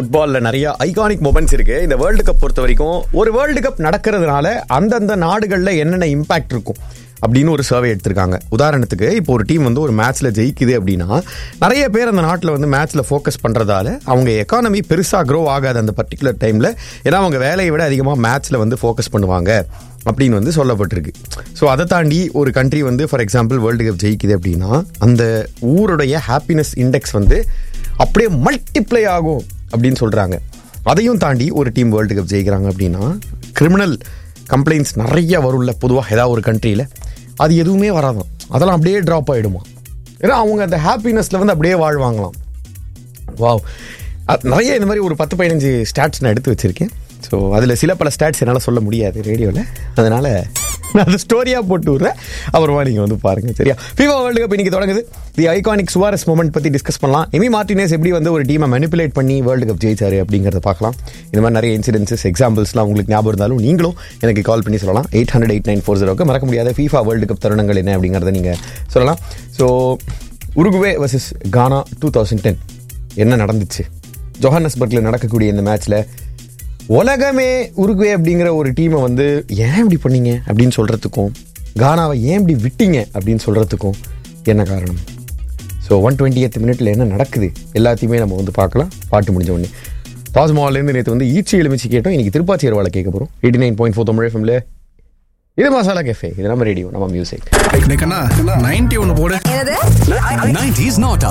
ஃபுட்பால்ல நிறைய iconic moments இருக்கு இந்த வேர்ல்டு கப் பொறுத்த வரைக்கும் ஒரு வேர்ல்டு கப் நடக்கிறதுனால அந்தந்த நாடுகள்ல என்னென்ன இம்பாக்ட் இருக்கும் அப்படின்னு ஒரு சர்வே எடுத்திருக்காங்க உதாரணத்துக்கு இப்போ ஒரு டீம் வந்து ஒரு மேட்ச்ல ஜெயிக்குது அப்படின்னா நிறைய பேர் அந்த நாட்டில் வந்து மேட்ச்ல ஃபோக்கஸ் பண்றதால அவங்க எக்கானமி பெருசா க்ரோ ஆகாது அந்த பர்டிகுலர் டைம்ல ஏன்னா அவங்க வேலையை விட அதிகமாக மேட்ச்ல வந்து ஃபோக்கஸ் பண்ணுவாங்க அப்படின்னு வந்து சொல்லப்பட்டிருக்கு ஸோ அதை தாண்டி ஒரு கண்ட்ரி வந்து ஃபார் எக்ஸாம்பிள் வேர்ல்டு கப் ஜெயிக்குது அப்படின்னா அந்த ஊருடைய ஹாப்பினஸ் இண்டெக்ஸ் வந்து அப்படியே மல்டிப்ளை ஆகும் அப்படின்னு சொல்றாங்க அதையும் தாண்டி ஒரு டீம் வேர்ல்டு கப் ஜெயிக்கிறாங்க அப்படின்னா கிரிமினல் கம்ப்ளைண்ட்ஸ் நிறைய வரும்ல பொதுவாக ஏதாவது ஒரு கண்ட்ரியில் அது எதுவுமே வராதான் அதெல்லாம் அப்படியே ட்ராப் ஆகிடுமா ஏன்னா அவங்க அந்த ஹாப்பினஸ்ல வந்து அப்படியே வாழ்வாங்களாம் வாவ் அ- நிறைய இந்த மாதிரி ஒரு பத்து பதினஞ்சு ஸ்டாட்ஸ் நான் எடுத்து வச்சிருக்கேன் ஸோ அதில் சில பல ஸ்டாட்ஸ் என்னால் சொல்ல முடியாது ரேடியோவில் அதனால நான் அதை ஸ்டோரியாக போட்டு விட்றேன் அப்புறமா நீங்கள் வந்து பாருங்க சரியா FIFA வேர்ல்டு கப் இன்னைக்கு தொடங்குது தி ஐகானிக் சுவாரஸ் மூமெண்ட் பற்றி டிஸ்கஸ் பண்ணலாம் எமி மார்டினேஸ் எப்படி வந்து ஒரு டீமை மேனிப்புலேட் பண்ணி வேர்ல்டு கப் ஜெயிச்சாரு அப்படிங்கிறத பார்க்கலாம் இந்த மாதிரி நிறைய இன்சிடென்ட்ஸ் எக்ஸாம்பிள்ஸ்லாம் உங்களுக்கு ஞாபகம் இருந்தாலும் நீங்களும் எனக்கு கால் பண்ணி சொல்லலாம் eight hundred eight nine four ஜீரோக்கு மறக்க முடியாத FIFA வேர்ல்டு கப் தருணங்கள் என்ன அப்படிங்கிறத நீங்கள் சொல்லலாம் so Uruguay versus Ghana two thousand ten என்ன நடந்துச்சு ஜோஹானஸ்பர்க்ல நடக்கக்கூடிய இந்த மேட்ச்ல உலகமே உருகுவே அப்படிங்கிற ஒரு டீமை வந்து ஏன் இப்படி பண்ணீங்க அப்படின்னு சொல்றதுக்கும் கானாவை ஏன் இப்படி விட்டீங்க அப்படின்னு சொல்றதுக்கும் என்ன காரணம் ஸோ ஒன் டுவெண்ட்டி மினிட்ல என்ன நடக்குது எல்லாத்தையுமே நம்ம வந்து பார்க்கலாம் பாட்டு முடிஞ்ச உடனே தாஜ்மஹால்லேருந்து நேற்று வந்து ஈச்சி எலுமிச்சு கேட்டோம் இன்னைக்கு திருப்பாச்சி ஏர்வாளை கேட்க போகிறோம் eighty nine point four Tamil எஃப்எம்ல இது மசாலா கேஃபே இது நம்ம ரேடியோ நம்ம மியூசிக் இன்னைக்கு நைன்டி ஒன்னு போடு என்னது 90s not